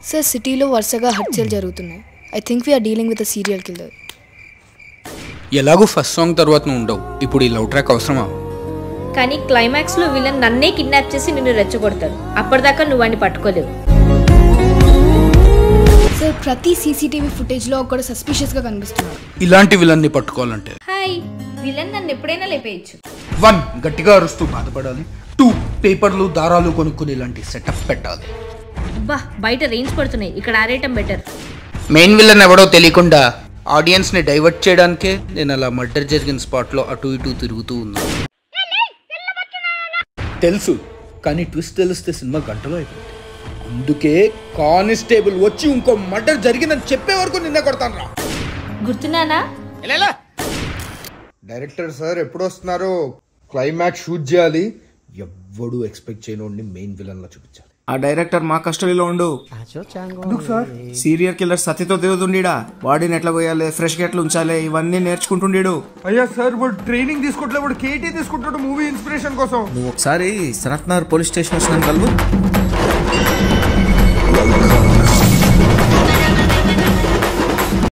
sir సిటీలో వరుసగా హత్యలు జరుగుతున్నాయి I think we are dealing with a serial killer ఎలాగో ఫస్ట్ సాంగ్ తర్వాత నువ్వు ఉండవు ఇప్పుడు ఈ లవ్ ట్రాక్ అవసరమా కానీ క్లైమాక్స్ లో విలన్ నన్నే కిడ్నాప్ చేసి నిన్ను రెచ్చగొడతాడు అప్పటిదాకా నువ్వు వాడిని పట్టుకోలేవు సార్ ప్రతి సీసీటీవీ ఫుటేజ్లో ఒకడు సస్పిషియస్గా కనిపిస్తున్నాడు ఇలాంటి విలన్ని పట్టుకోవాలంటే హాయ్ విలన్ నన్ను ఎప్పుడైనా లేపేయచ్చు వన్ గట్టిగా అరుస్తూ బాధపడాలి టూ పేపర్లు దారాలు కొనుక్కుని ఇలాంటి సెటప్ పెట్టాలి బా బయట రేంజ్ పడుతున్నాయి ఇక్కడ ఆరేయటం బెటర్ మెయిన్ విలన్ ఎవడో తెలియకుండా ఆడియన్స్ ని డైవర్ట్ చేయడానికే నేను అలా మర్డర్ జరిగిన స్పాట్ లో అటు ఇటు తిరుగుతూ ఉన్నాను తెలుసు కానీ ట్విస్ట్ తెలిస్తే సినిమా గంటలో అయిపోయింది అందుకే కానిస్టేబుల్ వచ్చి ఇంకో మర్డర్ జరిగిందని చెప్పే వరకు నిన్న కొడతాను రా గుర్తున్నానా డైరెక్టర్ సార్ ఎప్పుడు వస్తున్నారు క్లైమాక్స్ షూట్ చేయాలి ఎవ్వడు ఎక్స్పెక్ట్ చేయనోడిని మెయిన్ విలన్ లా చూపించాలి ఆ డైరెక్టర్ మా కస్టడీలో ఉండు సీరియల్ కిల్లర్ సతితో తిరుగుతుండీడా బాడీని ఎట్లా పోయాలి ఫ్రెష్ గా ఎట్లా ఉంచాలి ఇవన్నీ నేర్చుకుంటుండీడు అయ్యా సార్ వాడు ట్రైనింగ్ తీసుకుంటే వాడు కేటీ తీసుకుంటాడు మూవీ ఇన్స్పిరేషన్ కోసం నువ్వు ఒకసారి సనత్నగర్ పోలీస్ స్టేషన్ వచ్చిన కలువు